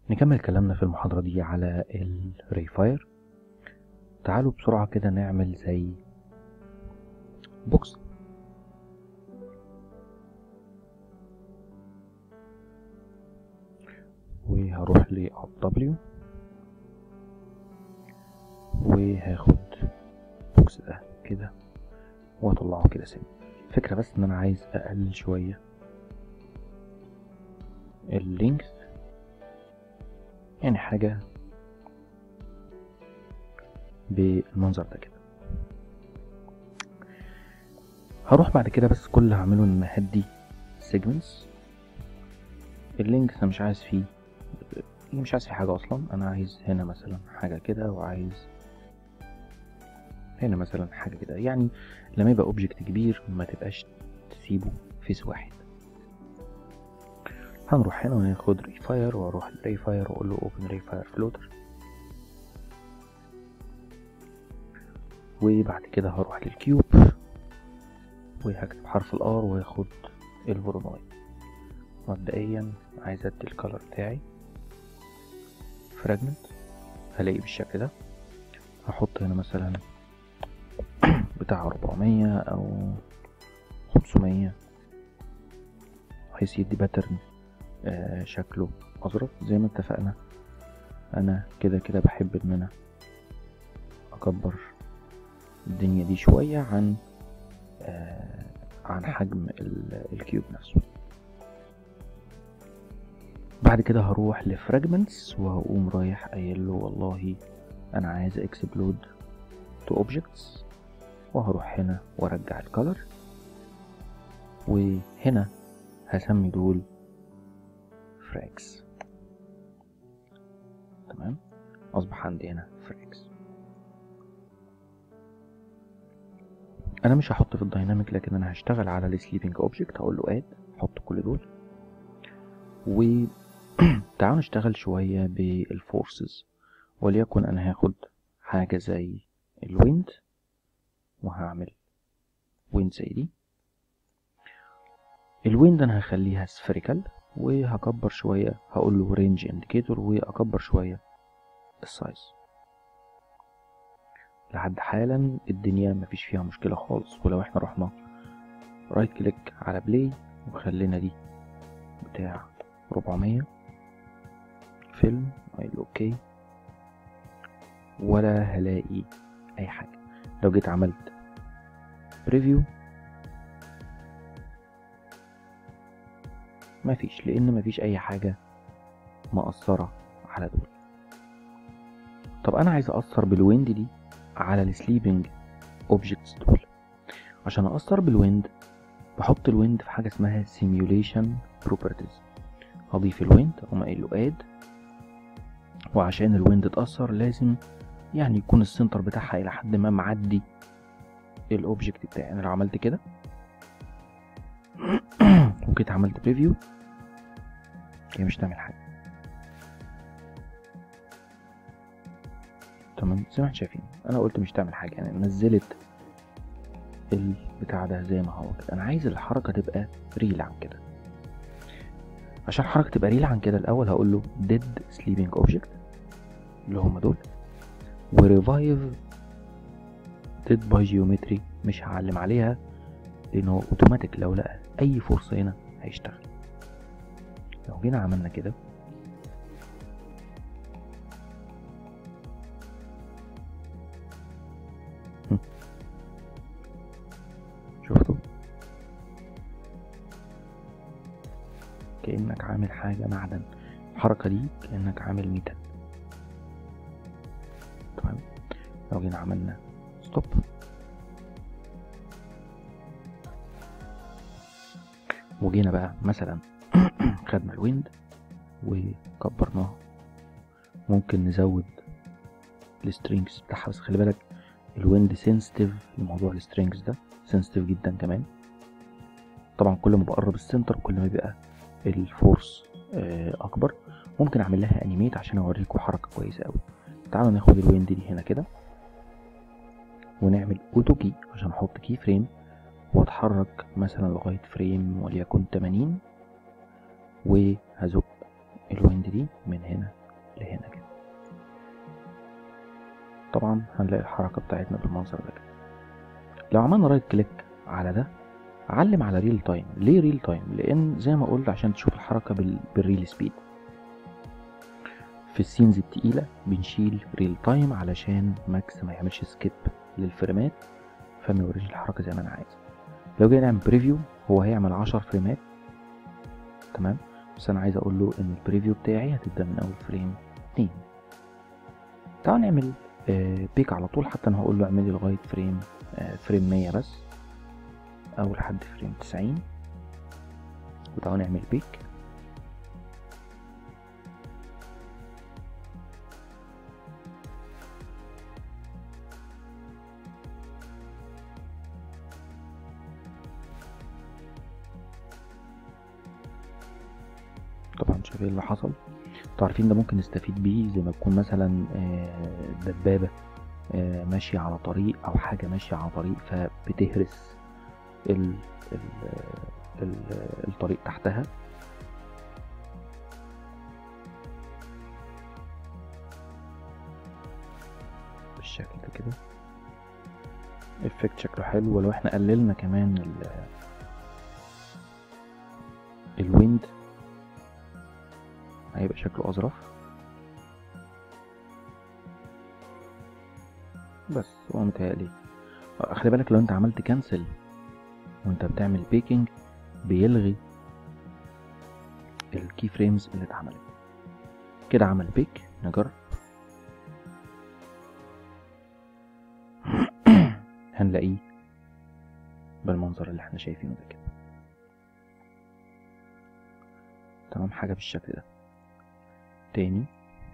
نكمل كلامنا في المحاضرة دي على الريفاير تعالوا بسرعة كده نعمل زي بوكس وهروح ل W وهاخد بوكس ده كده واطلعه كده سن الفكرة بس ان انا عايز اقلل شوية اللينكس يعني حاجة بالمنظر ده كده هروح بعد كده بس كل اللي هعمله ان هدي segments اللينكس انا مش عايز فيه مش عايز فيه حاجة اصلا انا عايز هنا مثلا حاجة كده وعايز هنا مثلا حاجة كده يعني لما يبقى اوبجكت كبير ما تبقاش تسيبه فيس واحد هنروح هنا وناخد ريفاير واروح لريفاير واقول له اوبن ريفاير فلوتر وبعد كده هروح للكيوب وهكتب حرف الار واخد الفوروناي مبدئيا عايز ادي الكالر بتاعي فراجمنت هلاقي بالشكل ده هحط هنا مثلا بتاع 400 او 500 بحيث يدي باترن آه شكله أظرف زي ما اتفقنا أنا كده كده بحب إن أنا أكبر الدنيا دي شوية عن آه عن حجم الكيوب نفسه بعد كده هروح لفراجمنتس وهقوم رايح قايل له والله أنا عايز اكسبلود تو اوبجكتس وهروح هنا وارجع الكالر وهنا هسمي دول فراكس تمام اصبح عندي هنا فراكس انا مش هحط في الدايناميك لكن انا هشتغل على السليبنج اوبجكت هقول له اد احط كل دول و تعالوا نشتغل شوية بالفورسز وليكن انا هاخد حاجة زي الويند وهعمل ويند زي دي الويند انا هخليها سفيريكال وهكبر شوية هقول له رينج انديكيتور واكبر شوية السايز لحد حالا الدنيا مفيش فيها مشكلة خالص ولو احنا رحنا رايت كليك على بلاي وخلينا دي بتاع 400 فيلم قايل اوكي ولا هلاقي اي حاجة لو جيت عملت بريفيو مفيش لان مفيش اي حاجة مأثرة على دول طب انا عايز اثر بالويند دي على السليبنج اوبجكتس دول عشان اثر بالويند بحط الويند في حاجة اسمها simulation properties هضيف الويند اقوم قايل له اد وعشان الويند تأثر لازم يعني يكون السنتر بتاعها الى حد ما معدي الاوبجكت بتاعي انا لو عملت كده وجيت عملت بريفيو هي مش تعمل حاجه تمام زي ما احنا شايفين انا قلت مش تعمل حاجه يعني نزلت البتاع ده زي ما هو كده انا عايز الحركه تبقى ريل عن كده عشان الحركه تبقى ريل عن كده الاول هقول له dead sleeping object اللي هم دول وريفايف dead by geometry مش هعلم عليها لانه اوتوماتيك لو لقى اي فرصه هنا هيشتغل لو جينا عملنا كده شفتوا كأنك عامل حاجة معدن الحركة دي كأنك عامل ميتال تمام لو جينا عملنا ستوب وجينا بقى مثلا خدنا الويند وكبرناه ممكن نزود السترينجز بتاعها بس خلي بالك الويند سنسيتيف لموضوع السترينجز ده سنسيتيف جدا كمان طبعا كل ما بقرب السنتر كل ما بيبقى الفورس اكبر ممكن اعمل لها انيميت عشان اوريكم حركه كويسه قوي تعالوا ناخد الويند دي هنا كده ونعمل اوتو كي عشان احط كي فريم واتحرك مثلا لغاية فريم وليكن 80 وهزق الويند دي دي من هنا لهنا كده طبعا هنلاقي الحركة بتاعتنا بالمنظر ده كده لو عملنا رايت كليك على ده علم على ريل تايم ليه ريل تايم لان زي ما قلت عشان تشوف الحركة بال... بالريل سبيد في السينز التقيلة بنشيل ريل تايم علشان ماكس ما يعملش سكيب للفريمات فما يوريش الحركة زي ما انا عايز لو جينا نعمل بريفيو هو هيعمل عشر فريمات تمام بس انا عايز اقول له ان البريفيو بتاعي هتبدا من اول فريم اتنين تعال نعمل آه بيك على طول حتى انا هقول له اعمل لي لغايه فريم آه فريم 100 بس او لحد فريم 90 وتعالوا نعمل بيك طبعا شايفين اللي حصل انتوا عارفين ده ممكن نستفيد بيه زي ما تكون مثلا آه، دبابة آه، ماشية على طريق أو حاجة ماشية على طريق فبتهرس ال ال ال الطريق تحتها بالشكل ده كده افكت شكله حلو ولو احنا قللنا كمان ال الويند هيبقى شكله أظرف بس هو متهيألي خلي بالك لو انت عملت كنسل وانت بتعمل بيكنج بيلغي الكي فريمز اللي اتعملت كده عمل بيك نجرب هنلاقيه بالمنظر اللي احنا شايفينه ده كده تمام حاجة بالشكل ده تاني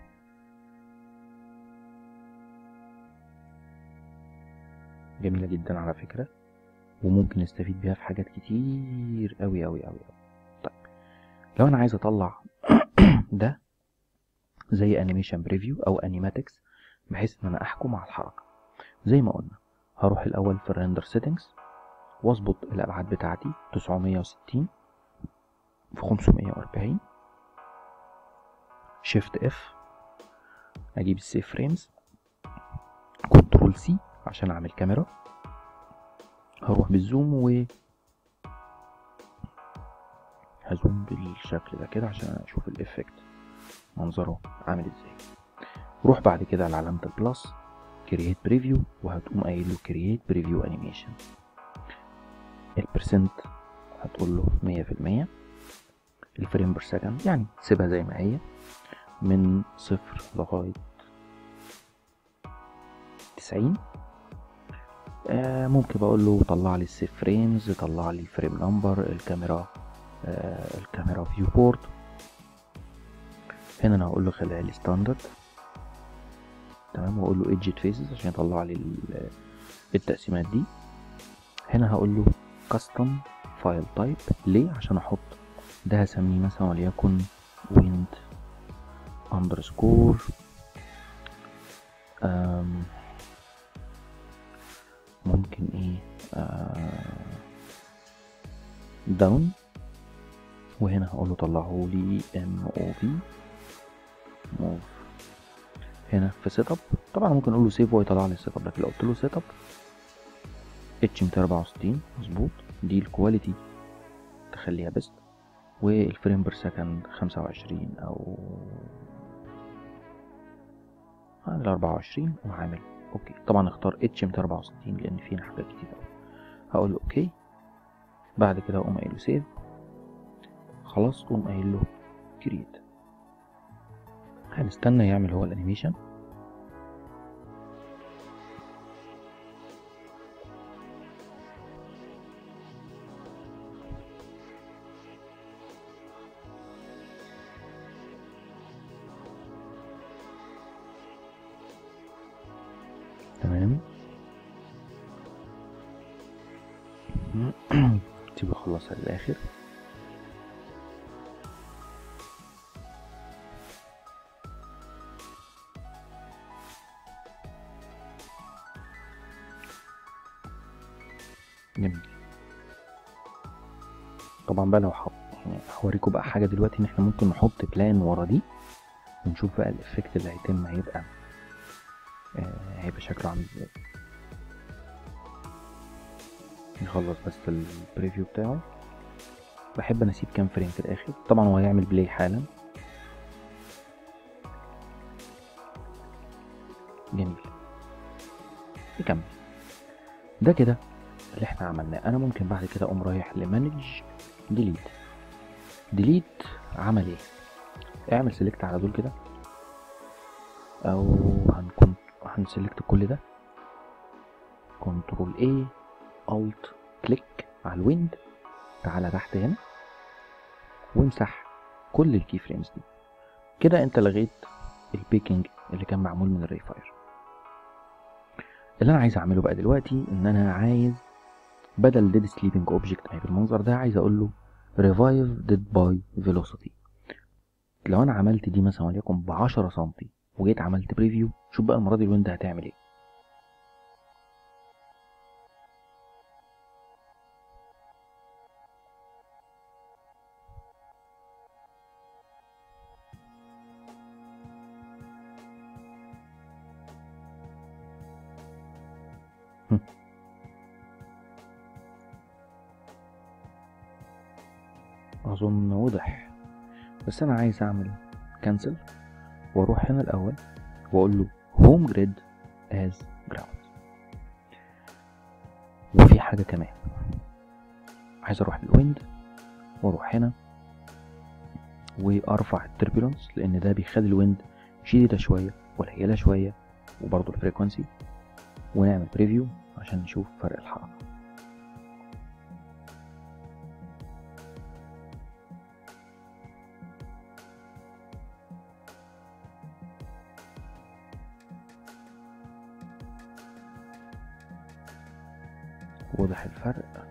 جميلة جدا على فكرة وممكن نستفيد بيها في حاجات كتير أوي أوي أوي أوي طيب لو أنا عايز أطلع ده زي انيميشن بريفيو أو انيماتكس بحيث إن أنا أحكم على الحركة زي ما قلنا هروح الأول في الريندر سيتنجز واظبط الأبعاد بتاعتي 960 في 540 شيفت اف اجيب السيف فريمز كنترول سي عشان اعمل كاميرا هروح بالزوم و هزوم بالشكل ده كده عشان اشوف الافكت منظره عامل ازاي روح بعد كده على علامة البلس كرييت بريفيو وهتقوم قايل له كرييت بريفيو انيميشن البرسنت هتقول له مية في المية الفريم بير سكند يعني سيبها زي ما هي من صفر لغاية تسعين آه ممكن بقول له طلع لي السيف فريمز طلع لي الفريم نمبر الكاميرا آه الكاميرا فيو بورت هنا انا هقول له خليها لي ستاندرد تمام واقول له ايدجت فيسز عشان يطلع لي التقسيمات دي هنا هقول له كاستم فايل تايب ليه عشان احط ده هسميه مثلا وليكن wind underscore um, ممكن ايه داون وهنا هقول له طلعه لي ام او في موف هنا في سيت اب طبعا ممكن اقول له سيف وهو يطلع لي السيت اب لكن لو قلت له سيت اب اتش 264 مظبوط دي الكواليتي تخليها بيست والفريم بير سكند خمسة وعشرين أو عامل أربعة وعشرين وعامل أوكي طبعا اختار اتش مية أربعة وستين لأن فينا حاجات كتير أوي هقول له أوكي بعد كده أقوم قايل له سيف خلاص أقوم قايل له كريت هنستنى يعمل هو الأنيميشن تمام سيبه يخلصها للآخر جميل طبعا بقى لو حط يعني هوريكم بقى حاجه دلوقتي ان احنا ممكن نحط بلان ورا دي ونشوف بقى الافكت اللي هيتم هيبقى آه هيبقى شكله عامل ازاي نخلص بس البريفيو بتاعه بحب انا اسيب كام فريم في الاخر طبعا هو هيعمل بلاي حالا جميل نكمل ده كده اللي احنا عملناه انا ممكن بعد كده اقوم رايح لمانج ديليت ديليت عمل ايه اعمل سيلكت على دول كده او هنكون هنسلكت كل ده كنترول اي الت كليك على الويند تعالى تحت هنا وامسح كل الكي فريمز دي كده انت لغيت البيكنج اللي كان معمول من الري فاير اللي انا عايز اعمله بقى دلوقتي ان انا عايز بدل ديد سليبنج اوبجكت ما هي بالمنظر ده عايز اقول له ريفايف ديد باي فيلوسيتي لو انا عملت دي مثلا وليكن ب 10 سم وجيت عملت بريفيو شوف بقى المره دي الويند هتعمل ايه اظن واضح بس انا عايز اعمل كانسل واروح هنا الاول واقول له هوم جريد از جراوند وفي حاجه كمان عايز اروح للويند واروح هنا وارفع التربulence لان ده بيخلي الويند شديده شويه قليله شويه وبرضه الفريكونسي ونعمل بريفيو عشان نشوف فرق الحركه واضح الفرق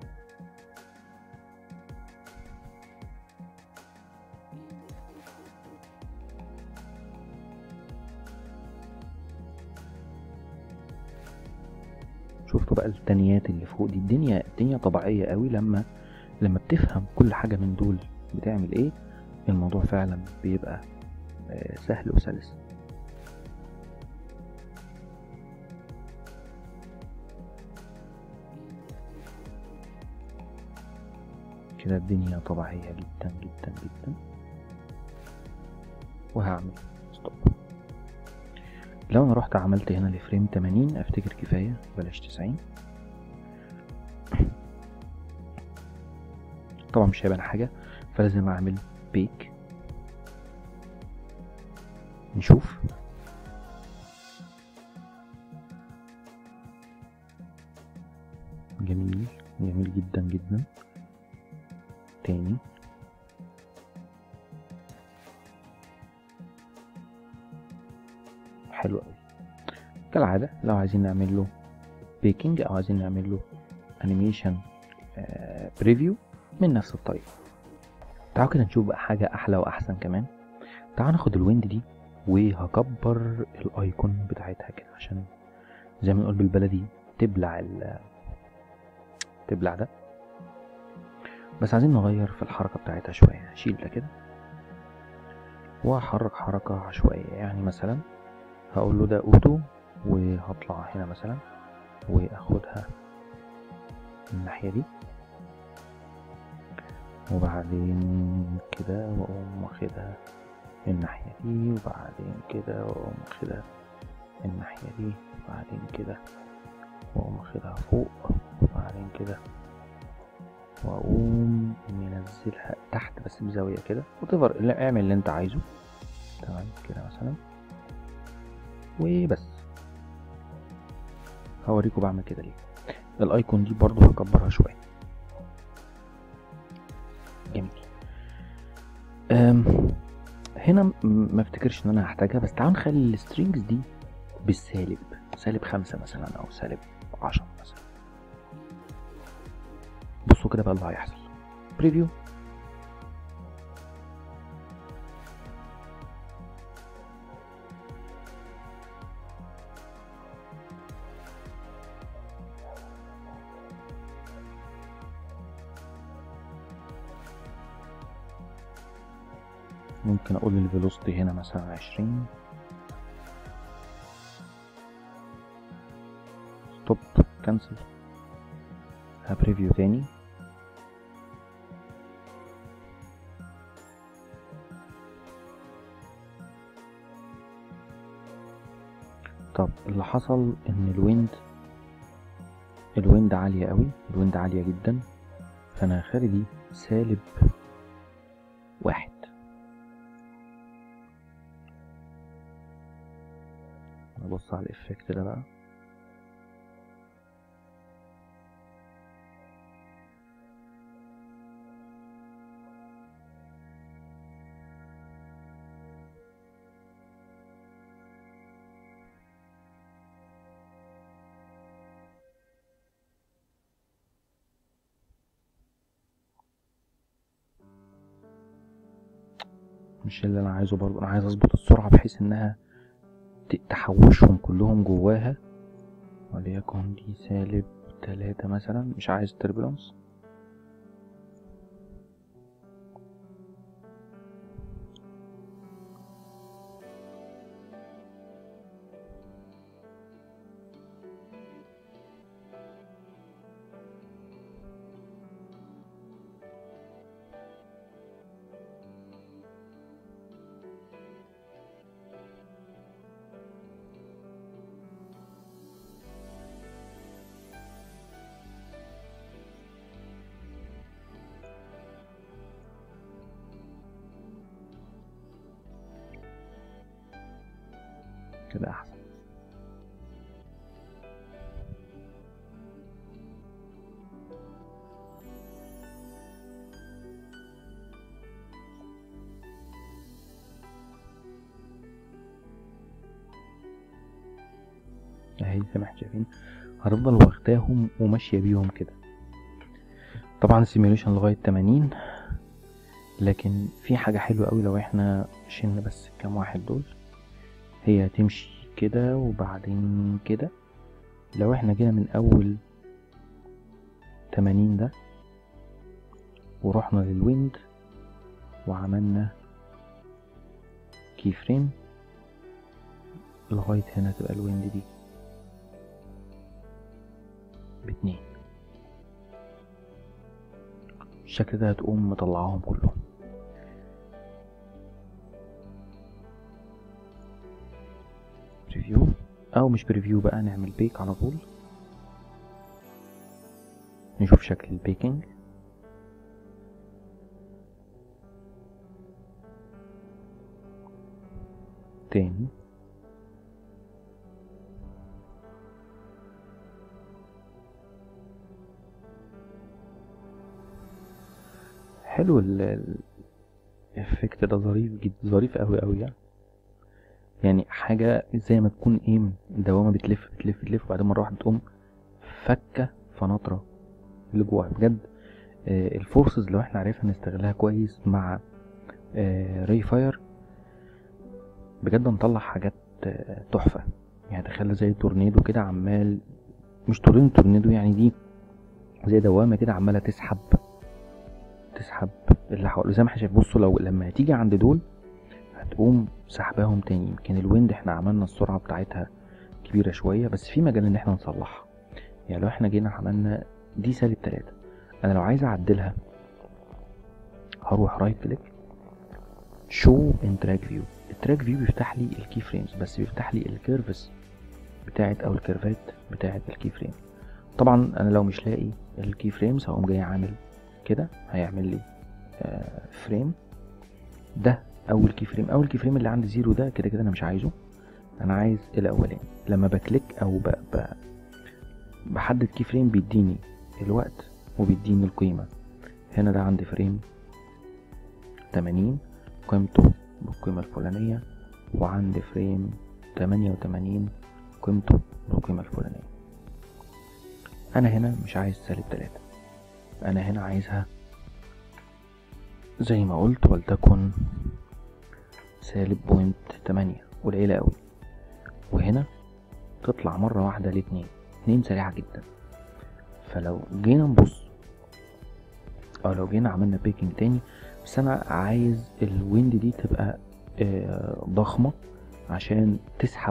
شفتوا بقى التانيات اللي فوق دي الدنيا الدنيا طبيعية قوي لما لما بتفهم كل حاجة من دول بتعمل ايه الموضوع فعلا بيبقى آه، سهل وسلس كده الدنيا طبيعية جدا جدا جدا وهعمل ستوب لو انا رحت عملت هنا لفريم 80 افتكر كفاية بلاش 90 طبعا مش هيبان حاجة فلازم اعمل بيك نشوف جميل جميل جدا جدا تاني حلو قوي كالعادة لو عايزين نعمل له بيكنج او عايزين نعمل له انيميشن بريفيو من نفس الطريقة تعالوا كده نشوف بقى حاجة احلى واحسن كمان تعالوا ناخد الويند دي وهكبر الايكون بتاعتها كده عشان زي ما نقول بالبلدي تبلع ال تبلع ده بس عايزين نغير في الحركة بتاعتها شوية هشيل ده كده وهحرك حركة عشوائية يعني مثلا هقول له ده اوتو وهطلع هنا مثلا واخدها من الناحية دي وبعدين كده واقوم واخدها من الناحية دي وبعدين كده واقوم واخدها من الناحية دي وبعدين كده واقوم واخدها فوق وبعدين كده واقوم منزلها تحت بس بزاوية كده وتفر اعمل اللي انت عايزه تمام كده مثلا وبس هوريكم بعمل كده ليه الايكون دي برضو هكبرها شوية جميل أم هنا م- ما افتكرش ان انا هحتاجها بس تعالوا نخلي السترينجز دي بالسالب سالب خمسة مثلا او سالب عشرة مثلا بصوا كده بقى اللي هيحصل بريفيو ممكن اقول الفيلوسيتي هنا مثلا عشرين ستوب كنسل هبريفيو تاني طب اللي حصل ان الويند الويند عالية قوي الويند عالية جدا فانا هخلي دي سالب واحد نبص على الافكت ده بقى مش اللي انا عايزه برضه انا عايز اظبط السرعة بحيث انها ت- تحوشهم كلهم جواها وليكن دي سالب تلاتة مثلا مش عايز تربلانس كده احسن اهي زي ما احنا شايفين هتفضل واخداهم وماشية بيهم كده طبعا السيميوليشن لغاية 80 لكن في حاجة حلوة قوي لو احنا شلنا بس كام واحد دول هي هتمشي كده وبعدين كده لو احنا جينا من اول 80 ده ورحنا للويند وعملنا كي فريم لغاية هنا تبقى الويند دي باتنين الشكل ده هتقوم مطلعاهم كلهم بريفيو او مش بريفيو بقى نعمل بيك على طول نشوف شكل البيكنج تاني حلو ال- ال- الافكت ده ظريف جدا ظريف قوي قوي يعني يعني حاجة زي ما تكون ايه دوامة بتلف بتلف بتلف وبعدين مرة واحدة تقوم فكة فنطرة اللي جواها بجد آه، الفورسز لو احنا عرفنا نستغلها كويس مع ري فاير بجد نطلع حاجات آه، تحفة يعني تخيل زي تورنيدو كده عمال مش تورنيدو تورنيدو يعني دي زي دوامة كده عمالة تسحب تسحب اللي حوالي زي ما احنا شايف بصوا لو لما هتيجي عند دول هتقوم سحباهم تاني يمكن الويند احنا عملنا السرعة بتاعتها كبيرة شوية بس في مجال ان احنا نصلحها يعني لو احنا جينا عملنا دي سالب تلاتة انا لو عايز اعدلها هروح رايت كليك شو ان تراك فيو التراك فيو بيفتح لي الكي فريمز بس بيفتح لي الكيرفز بتاعت او الكيرفات بتاعت الكي فريم طبعا انا لو مش لاقي الكي فريمز هقوم جاي عامل كده هيعمل لي آه فريم ده اول كي فريم اول كي فريم اللي عندي زيرو ده كده كده انا مش عايزه انا عايز الاولاني لما بكليك او ب... ب... بحدد كي فريم بيديني الوقت وبيديني القيمة هنا ده عندي فريم 80 قيمته بالقيمة الفلانية وعندي فريم 88 قيمته بالقيمة الفلانية انا هنا مش عايز سالب تلاتة انا هنا عايزها زي ما قلت ولتكن سالب بوينت تمانية قليلة أوي وهنا تطلع مرة واحدة لاتنين اتنين سريعة جدا فلو جينا نبص أو لو جينا عملنا بيكنج تاني بس انا عايز الويند دي تبقى آه، ضخمة عشان تسحب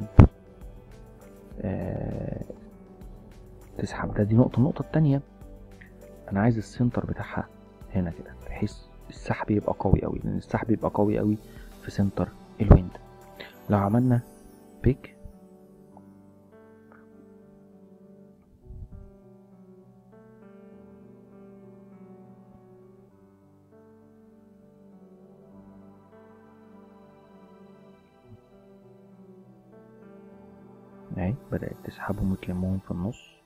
آه، تسحب ده دي نقطة النقطة التانية انا عايز السنتر بتاعها هنا كده بحيث السحب يبقى قوي قوي لان السحب يبقى قوي قوي في سنتر الويند لو عملنا بيك اهي بدأت تسحبهم وتلمهم في النص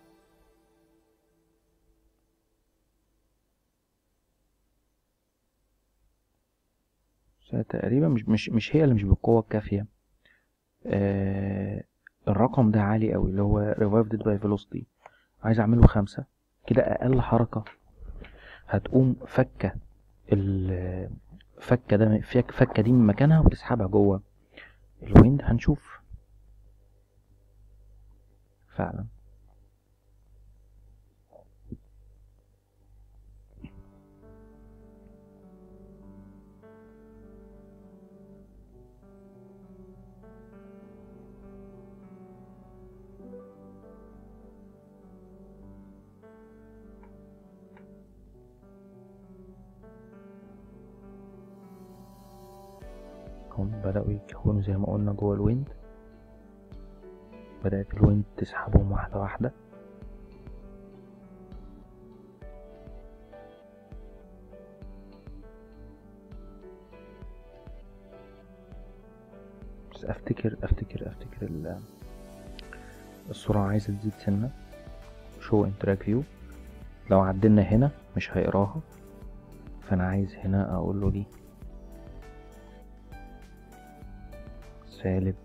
بس تقريبا مش مش مش هي اللي مش بالقوة الكافية آه الرقم ده عالي قوي اللي هو revived by velocity عايز اعمله خمسة كده اقل حركة هتقوم فكة الفكة ده فك- فكة دي من مكانها وتسحبها جوه الويند هنشوف فعلا هم بدأوا يتكونوا زي ما قلنا جوه الويند بدأت الويند تسحبهم واحدة واحدة بس افتكر افتكر افتكر ال- السرعة عايزة تزيد سنة شو ان تراك فيو لو عدلنا هنا مش هيقراها فانا عايز هنا اقول له دي سالب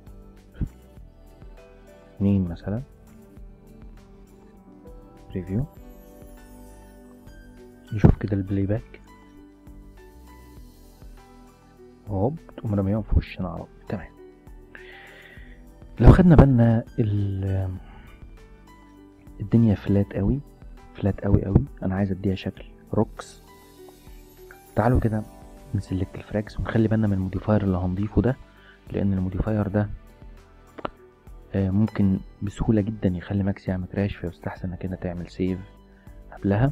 اتنين مثلا ريفيو نشوف كده البلاي باك هوب تقوم رميهم في وشنا على طول تمام لو خدنا بالنا ال- الدنيا فلات قوي فلات قوي قوي انا عايز اديها شكل روكس تعالوا كده نسلكت الفراكس ونخلي بالنا من الموديفاير اللي هنضيفه ده لان الموديفاير ده آه، ممكن بسهولة جدا يخلي ماكس يعمل كراش فيستحسن انك كده تعمل سيف قبلها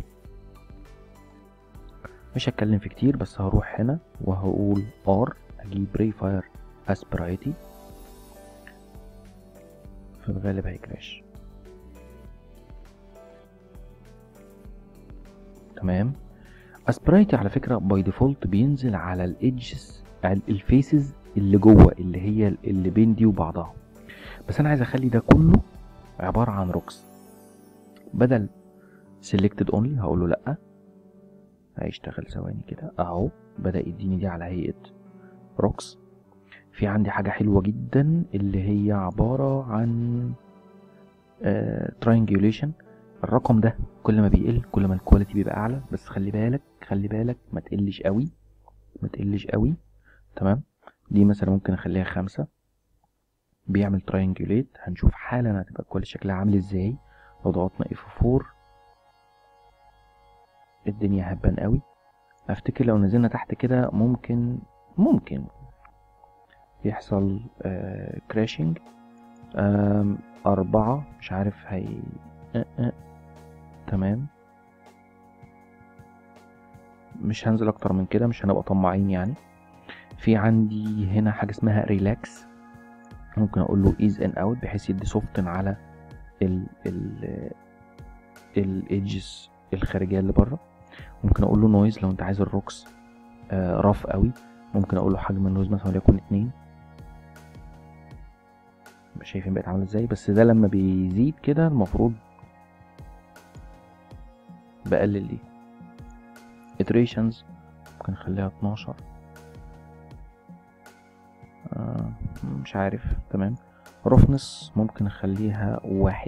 مش هتكلم في كتير بس هروح هنا وهقول ار اجيب ري فاير اسبرايتي في الغالب هيكراش تمام اسبرايتي على فكرة باي ديفولت بينزل على الايدجز الفيسز اللي جوه اللي هي اللي بين دي وبعضها بس انا عايز اخلي ده كله عبارة عن روكس بدل selected only هقول له لا هيشتغل ثواني كده اهو بدأ يديني دي على هيئة روكس في عندي حاجة حلوة جدا اللي هي عبارة عن تراينجوليشن الرقم ده كل ما بيقل كل ما الكواليتي بيبقى اعلى بس خلي بالك خلي بالك ما تقلش قوي ما تقلش قوي تمام دي مثلا ممكن اخليها خمسة بيعمل تراينجوليت هنشوف حالا هتبقى الكواليتي شكلها عامل ازاي لو ضغطنا اف 4 الدنيا هتبان قوي افتكر لو نزلنا تحت كده ممكن ممكن يحصل آه كراشنج آم أربعة مش عارف هي آه آه. تمام مش هنزل أكتر من كده مش هنبقى طماعين يعني في عندي هنا حاجة اسمها ريلاكس ممكن أقول له ايز ان اوت بحيث يدي سوفتن على ال ال الايدجز الخارجية اللي بره ممكن أقول له نويز لو أنت عايز الروكس آه رف قوي ممكن أقول له حجم النويز مثلا وليكن اتنين مش شايفين بقت عامله ازاي بس ده لما بيزيد كده المفروض بقلل دي iterations ممكن نخليها 12 آه مش عارف تمام roughness ممكن نخليها واحد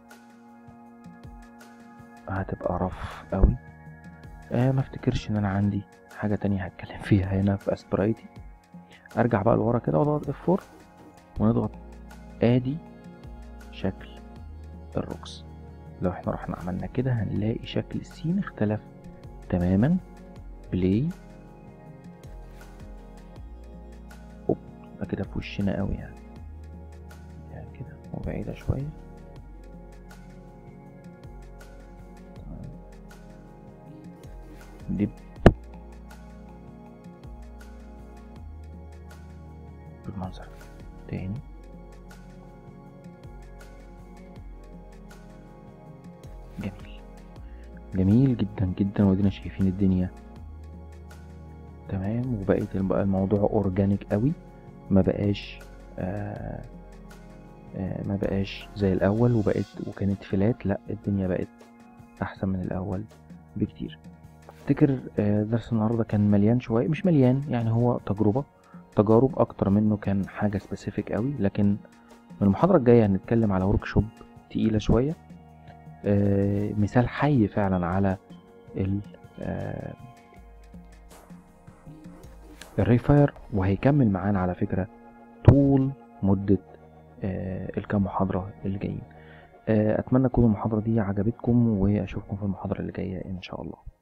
هتبقى رف قوي آه ما افتكرش ان انا عندي حاجة تانية هتكلم فيها هنا في اسبرايتي ارجع بقى لورا كده واضغط F4 ونضغط ادي شكل الروكس لو احنا رحنا عملنا كده هنلاقي شكل السين اختلف تماما بلاي تبقى كده في وشنا قوي يعني يعني كده وبعيدة شوية تمام. دب بالمنظر ده. تاني جميل جميل جدا جدا ودينا شايفين الدنيا تمام وبقيت بقى الموضوع اورجانيك قوي ما بقاش آه آه ما بقاش زي الاول وبقت وكانت فلات لا الدنيا بقت احسن من الاول بكتير افتكر آه درس النهارده كان مليان شويه مش مليان يعني هو تجربه تجارب اكتر منه كان حاجه سبيسيفيك قوي لكن من المحاضره الجايه هنتكلم على ورك شوب تقيله شويه آه مثال حي فعلا على ال آه الريفاير وهيكمل معانا على فكرة طول مدة آه الكام محاضرة اللي جايين آه أتمنى تكون المحاضرة دي عجبتكم وأشوفكم في المحاضرة اللي جاية إن شاء الله